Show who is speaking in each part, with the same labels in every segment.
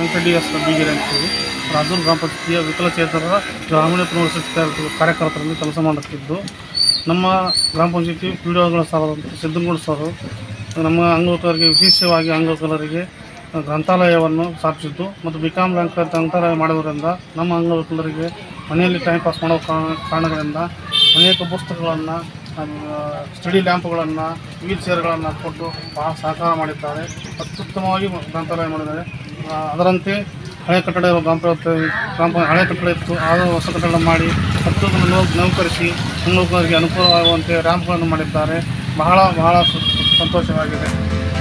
Speaker 1: Venkatesh S ಬೀಗಿರಿ ಅಂತೇಳಿ ರಾಜೂರು ಗ್ರಾಮ ಪಂಚಾಯತಿಯ ವಿಕಲಚೇತನರ ಗ್ರಾಮೀಣ ಪುನರ್ವಸತಿ ಕಾರ್ಯ- ಕಾರ್ಯಕರ್ತರಲ್ಲಿ ಕೆಲಸ ಮಾಡುತ್ತಿದ್ದು ನಮ್ಮ ಗ್ರಾಮ ಪಂಚಾಯತಿ ಪಿ ಡಿ ಒಗಳ ಸ್ಥಾನದಂತ ಸಿದ್ದನಗೌಡ ಸರ್ ನಮ್ಮ ಅಂಗವಿಕಲರಿಗೆ ವಿಶೇಷವಾಗಿ ಅಂಗವಿಕಲರಿಗೆ ಗ್ರಂಥಾಲಯವನ್ನು ಸ್ಥಾಪಿಸಿದ್ದು ಮತ್ತು ವಿಕಲಾಂಗ ಗ್ರಂಥಾಲಯ ಮಾಡೋದರಿಂದ ನಮ್ಮ ಅಂಗವಿಕಲರಿಗೆ ಮನೆಯಲ್ಲಿ ಟೈಮ್ ಪಾಸ್ ಮಾಡೋ ಕಾರಣ ಕಾರಣಗಳಿಂದ ಅನೇಕ ಪುಸ್ತಕಗಳನ್ನು ಸ್ಟಡಿ ಲ್ಯಾಂಪ್ಗಳನ್ನು ವೀಲ್ ಚೇರ್ಗಳನ್ನು ಕೊಟ್ಟು ಬಹಳ ಸಹಕಾರ ಮಾಡಿದ್ದಾರೆ ಅತ್ಯುತ್ತಮವಾಗಿ ಗ್ರಂಥಾಲಯ ಮಾಡಿದ್ದಾರೆ ಆ, ಅದರಂತೆ ಹಳೆ ಕಟ್ಟಡ ಇರುವ ಗ್ರಾಮ ಪಂಚಾಯತ್ ಗ್ರಾಮ ಪಂ- ಹಳೆ ಕಟ್ಟಡ ಇತ್ತು ಆದ ಹೊಸ ಕಟ್ಟಡ ಮಾಡಿ ಹತ್ತು ಜನ ನೌ- ನೌಕರಿಸಿ ಅಂಗವಿಕಲರಿಗೆ ಅನುಕೂಲವಾಗುವಂತೆ ರ್ಯಾಂಪ್ಗಳನ್ನು ಮಾಡಿದ್ದಾರೆ ಬಹಳ ಬಹಳ ಸು- ಸಂತೋಷವಾಗಿದೆ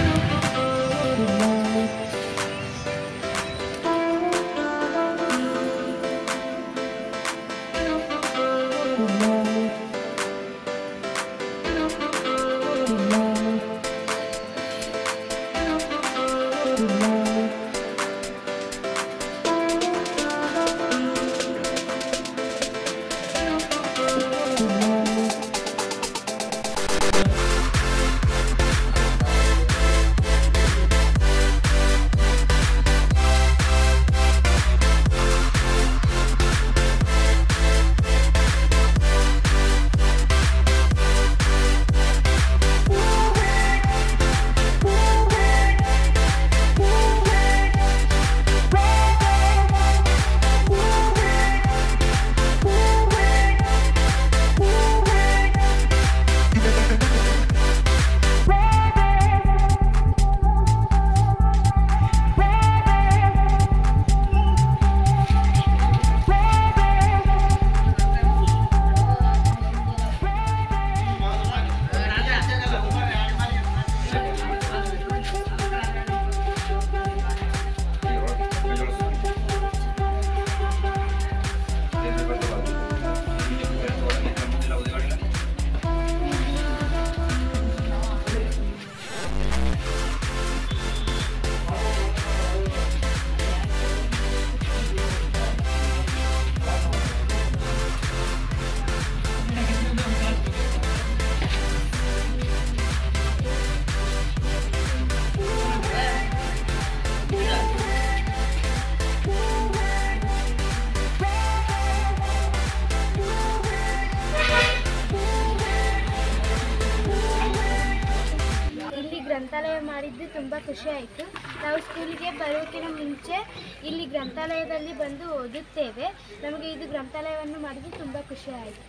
Speaker 2: ಇಲ್ಲಿ ಗ್ರಂಥಾಲಯ ಮಾಡಿದ್ದು ತುಂಬ ಖುಷಿ ಆಯಿತು ನಾವು ಸ್ಕೂಲಿಗೆ ಬರೋಕ್ಕಿಂತ ಮುಂಚೆ ಇಲ್ಲಿ ಗ್ರಂಥಾಲಯದಲ್ಲಿ ಬಂದು ಓದುತ್ತೇವೆ ನಮಗೆ ಇದು ಗ್ರಂಥಾಲಯವನ್ನು ಮಾಡಿದ್ದು ತುಂಬ ಖುಷಿ ಆಯಿತು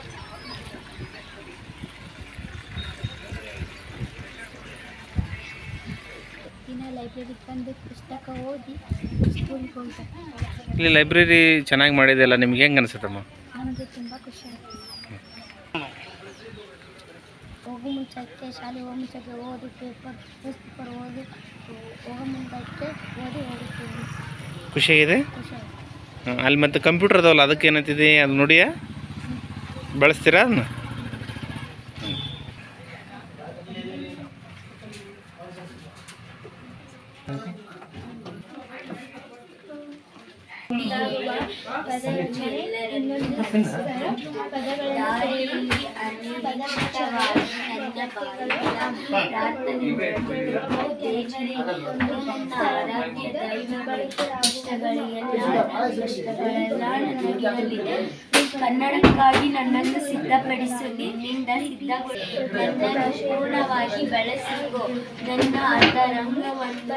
Speaker 2: ದಿನ ಲೈಬ್ರರಿಗೆ ಬಂದು ಪುಸ್ತಕ ಓದಿ ಸ್ಕೂಲಿಗೆ ಹೋಗ್ಬೇಕು
Speaker 3: ಇಲ್ಲಿ ಲೈಬ್ರರಿ ಚೆನ್ನಾಗಿ ಮಾಡಿದೆಯಲ್ಲ ನಿಮ್ಗೆ ಹೆಂಗೆ ಅನಿಸುತ್ತಮ್ಮ
Speaker 2: ನನಗೆ ತುಂಬ ಖುಷಿ ಆಯಿತು ಹೋಗೋ ಮುಂಚಕ್ಕೆ ಶಾಲೆ ಹೋಗೋ ಮುಂಚಕ್ಕೆ ಓದಿ ಪೇಪರ್ ನ್ಯೂಸ್ ಪೇಪರ್ ಓದಿ ಹೋಗೋ ಮುಂಚಕ್ಕೆ ಓದಿ ಹೋಗುತ್ತೀವಿ
Speaker 3: ಖುಷಿಯಾಗಿದೆ
Speaker 2: ಖುಷಿ ಆಯಿತು
Speaker 3: ಹ್ಮ್, ಅಲ್ಲಿ ಮತ್ತೆ ಕಂಪ್ಯೂಟರ್ ಅದಾವಲ್ಲ ಅದಕ್ಕೆ ಏನಂತಿದೆ ಅದು ನೋಡಿಯಾ ಬಳಸ್ತೀರಾ ಅದನ್ನ
Speaker 4: ಕನ್ನಡಕ್ಕಾಗಿ ನನ್ನನ್ನು ಸಿದ್ಧಪಡಿಸು ನಿನ್ನಿಂದ ಸಿದ್ಧಗೊಳ್ಳಿ ನನ್ನನ್ನು ಪೂರ್ಣವಾಗಿ ಬೆಳೆಸಿಕೊ ನನ್ನ ಅಂತರಂಗವನ್ನು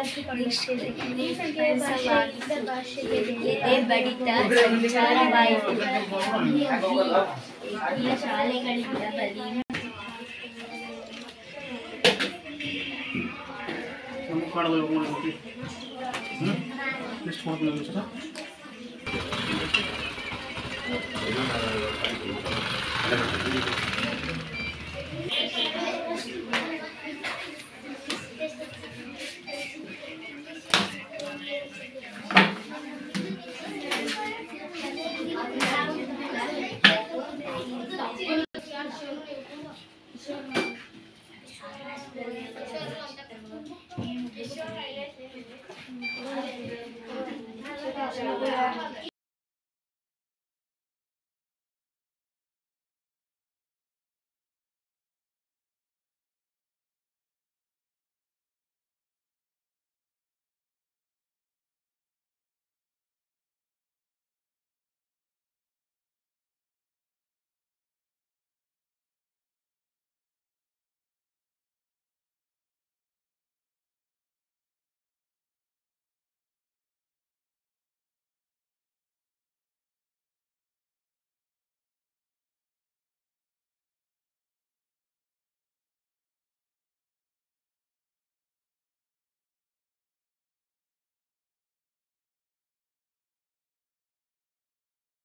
Speaker 4: ಎದೆ ಬಡಿತ ಸಂಚಾರವಾಯಿತು ಈ ಶಾಲೆಗಳಿಂದ ಬಲಿ
Speaker 1: ನಮ್ಮ ಕಾಡಲ್ಲಿ ಹೋಗಿ ಮಾಡ್ಬಿಟ್ಟು ಹ್ಞೂ ಎಷ್ಟು ಮಾಡ್ತೀನಿ ಸರ್